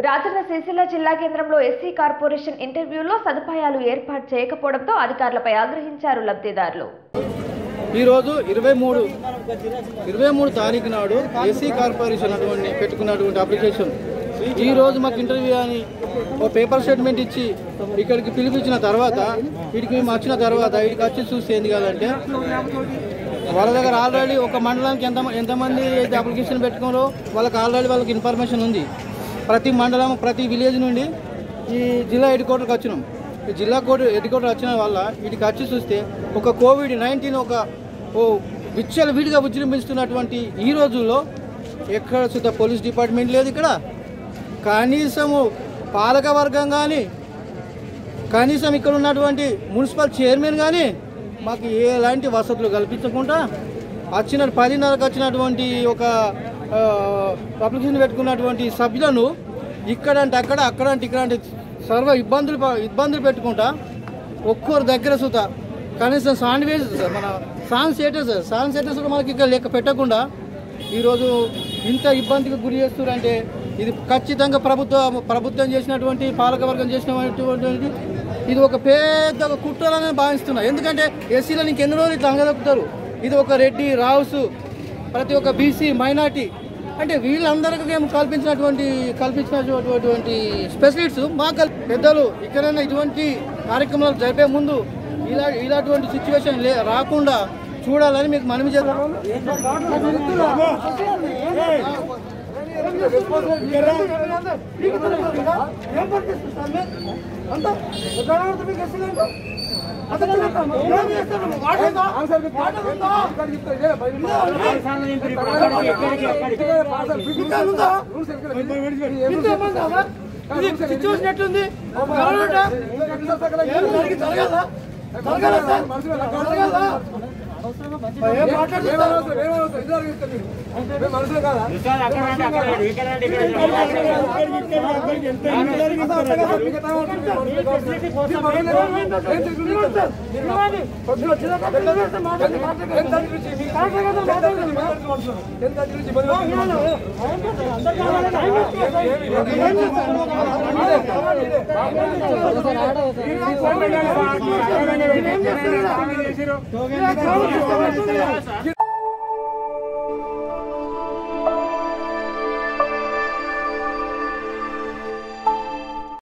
రాజన్న సిరిసిల్ల జిల్లా కేంద్రంలో SC corporation ఇంటర్వ్యూలో సదుపాయాలు ఏర్పాటు చేయకపోవడంతో అధికారులపై ఆగ్రహించారు లబ్ధిదారులు ఈరోజు ఇరవై మూడు ఇరవై మూడు తారీఖు నాడు ఏసీ కార్పొరేషన్ అటువంటి పెట్టుకున్నటువంటి అప్లికేషన్ ఈ రోజు మాకు ఇంటర్వ్యూ అని ఒక పేపర్ స్టేట్మెంట్ ఇచ్చి ఇక్కడికి పిలిపించిన తర్వాత వీడికి మేము వచ్చిన తర్వాత వీడికి వచ్చి చూస్తే ఏంది కదంటే వాళ్ళ దగ్గర ఆల్రెడీ ఒక మండలానికి ఎంత ఎంతమంది అయితే అప్లికేషన్ పెట్టుకున్నారో వాళ్ళకి ఆల్రెడీ వాళ్ళకి ఇన్ఫర్మేషన్ ఉంది ప్రతి మండలం ప్రతి విలేజ్ నుండి ఈ జిల్లా హెడ్ క్వార్టర్కి వచ్చినాం ఈ జిల్లా కోర్టు హెడ్ క్వార్టర్ వచ్చిన వల్ల వీటికి వచ్చి చూస్తే ఒక కోవిడ్ నైన్టీన్ ఒక ఓ విచ్చల విడిగా విజృంభిస్తున్నటువంటి ఈ రోజుల్లో ఎక్కడ సుద్ధ పోలీస్ డిపార్ట్మెంట్ లేదు ఇక్కడ కనీసము పాలక వర్గం కానీ కనీసం ఇక్కడ ఉన్నటువంటి మున్సిపల్ చైర్మన్ కానీ మాకు ఎలాంటి వసతులు కల్పించకుండా వచ్చిన పదిన్నరకు వచ్చినటువంటి ఒక ఆ, అప్లికేషన్ పెట్టుకున్నటువంటి సభ్యులను ఇక్కడంటే అక్కడ అక్కడంటే ఇక్కడ అంటే సర్వ ఇబ్బందులు ప- ఇబ్బందులు పెట్టుకుంటా ఒక్కొరు దగ్గర సుత కనీసం శాండ్వేజ్ మన సాంగ్ స్టేటస్ సాంగ్ స్టేటస్ కూడా మనకి ఇక్కడ లెక్క పెట్టకుండా ఈరోజు ఇంత ఇబ్బందికి గురి చేస్తున్నారంటే ఇది ఖచ్చితంగా ప్రభుత్వం ప్రభుత్వం చేసినటువంటి పాలకవర్గం చేసినటువంటి ఇది ఒక పెద్ద ఒక కుట్రలని భావిస్తున్నా ఎందుకంటే ఎస్సీలో ఇంకెన్ని రోజులు ఇట్లా అంగదొక్కుతారు ఇది ఒక రెడ్డి రావుసు ప్రతి ఒక్క బీసీ మైనార్టీ అంటే వీళ్ళందరికీ మేము కల్పించినటువంటి కల్పించినటువంటి స్పెషలిస్ట్స్ మా కల్ పెద్దలు ఇక్కడైనా ఇటువంటి కార్యక్రమాలు జరిపే ముందు ఇలా ఇలాంటి సిచ్యువేషన్ లే రాకుండా చూడాలని మీకు మనవి చేస్తాం సిచ్యువేషన్ ఎట్లుంది కరోనా ఏం జరిగి జరగాలా? జరగాలా సార్? జరగాలా? ఏం మాట్లాడుతున్నారు